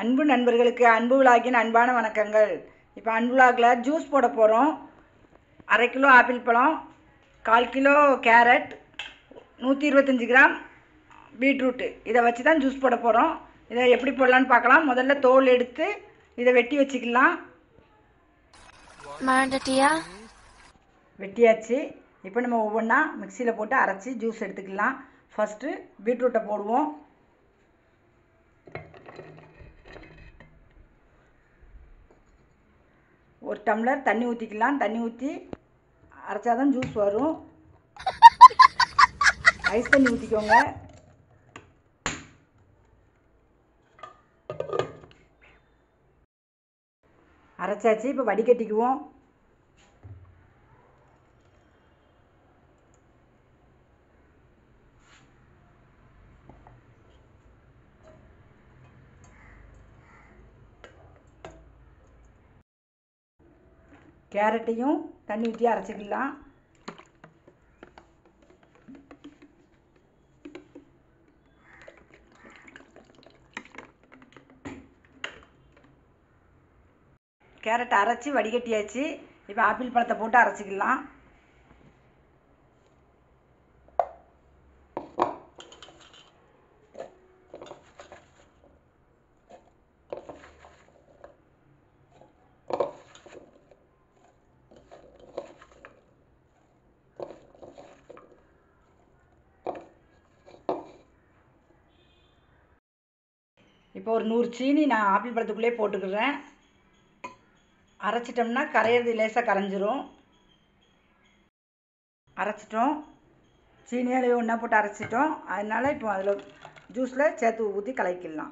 அன்பு நண்பர்களுக்கு அன்பு விழாக்கின் அன்பான வணக்கங்கள் இப்போ அன்பு விழாக்கில் ஜூஸ் போட போகிறோம் அரை கிலோ ஆப்பிள் பழம் கால் கிலோ கேரட் நூற்றி இருபத்தஞ்சி கிராம் பீட்ரூட்டு இதை வச்சு தான் ஜூஸ் போட போகிறோம் இதை எப்படி போடலான்னு பார்க்கலாம் முதல்ல தோல் எடுத்து இதை வெட்டி வச்சுக்கலாம் மறந்துட்டியா வெட்டியாச்சு இப்போ நம்ம ஒவ்வொன்றா மிக்சியில் போட்டு அரைச்சி ஜூஸ் எடுத்துக்கலாம் ஃபஸ்ட்டு பீட்ரூட்டை போடுவோம் ஒரு டம்ளர் தண்ணி ஊற்றிக்கலாம் தண்ணி ஊற்றி அரைச்சாதான் ஜூஸ் வரும் ஐஸ் தண்ணி ஊற்றிக்கோங்க அரைச்சாச்சு இப்போ வடிகட்டிக்குவோம் கேரட்டையும் தண்ணி ஊற்றி அரைச்சிக்கலாம் கேரட் அரைச்சி வடிகட்டியாச்சு இப்போ ஆப்பிள் பழத்தை போட்டு அரைச்சிக்கலாம் இப்போ ஒரு நூறு சீனி நான் ஆப்பிள் பழத்துக்குள்ளே போட்டுக்கிறேன் அரைச்சிட்டோம்னா கரையிறது லேசாக கரைஞ்சிரும் அரைச்சிட்டோம் சீனியாலே ஒன்றா போட்டு அரைச்சிட்டோம் அதனால் இப்போ அதில் ஜூஸில் சேர்த்து ஊற்றி கலக்கிடலாம்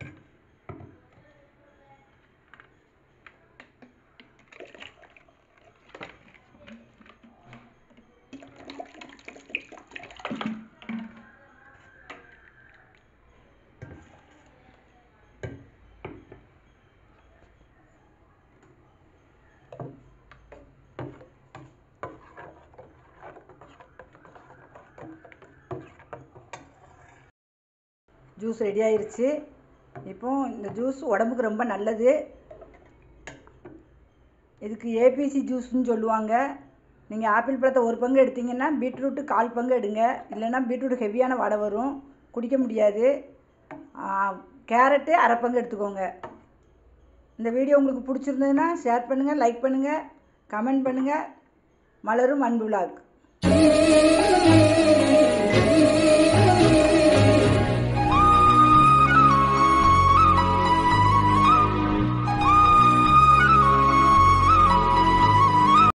ஜூஸ் ரெடி ஆயிருச்சு இப்போ இந்த ஜூஸ் உடம்புக்கு ரொம்ப நல்லது இதுக்கு ஏபிசி ஜூஸ்னு சொல்லுவாங்க நீங்கள் ஆப்பிள் பழத்தை ஒரு பங்கு எடுத்தீங்கன்னா பீட்ரூட்டு கால் பங்கு எடுங்க இல்லைன்னா பீட்ரூட் ஹெவியான வடை வரும் குடிக்க முடியாது கேரட்டு அரை பங்கு எடுத்துக்கோங்க இந்த வீடியோ உங்களுக்கு பிடிச்சிருந்ததுன்னா ஷேர் பண்ணுங்கள் லைக் பண்ணுங்கள் கமெண்ட் பண்ணுங்கள் மலரும் அன்பு விழாக்